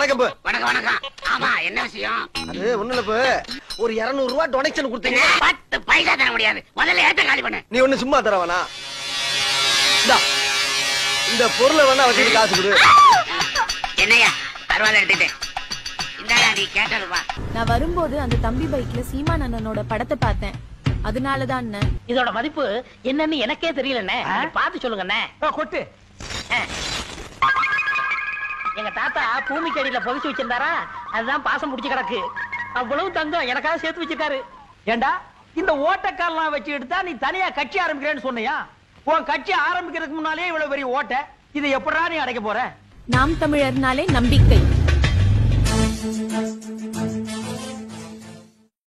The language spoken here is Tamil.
வணக்கம் போ. வணக்கம் வணக்கம் ஆமா என்ன விஷயம் அது ஒண்ணு இல்ல போ. ஒரு 200 ரூபாய் டொனேஷன் கொடுத்தீங்க பத்து பைசா தர முடியாது முதல்ல ஏத்த காலி பண்ணு நீ ஒண்ணு சும்மா தர வேணா இந்தா. இந்த பொருளை வேணா வச்சுட்டு காசு கொடு என்னையா பரவாயில்ல எடுத்துட்டேன் இந்தாடா நீ கேட்டதுப்பா நான் வரும்போது அந்த தம்பி பைக்ல சீமான் அண்ணனோட படத்தை பார்த்தேன் அதனாலதான் அண்ணன் இதோட மதிப்பு என்னன்னு எனக்கே தெரியலண்ணே நீங்க பார்த்து சொல்லுங்கண்ணே கொட்டு எங்க தாத்தா பூமிக்கு அடியில புதைச்சு வச்சிருந்தாரா அதுதான் பாசம் முடிச்சு கிடக்கு அவ்வளவு தங்கம் எனக்காக சேர்த்து வச்சிருக்காரு ஏண்டா இந்த ஓட்டக்காரெல்லாம் வச்சு எடுத்தா நீ தனியா கட்சி ஆரம்பிக்கிறேன்னு சொன்னியா உன் கட்சி ஆரம்பிக்கிறதுக்கு முன்னாலே இவ்வளவு பெரிய ஓட்டை இதை எப்படா நீ அடைக்க போற நாம் தமிழர்னாலே நம்பிக்கை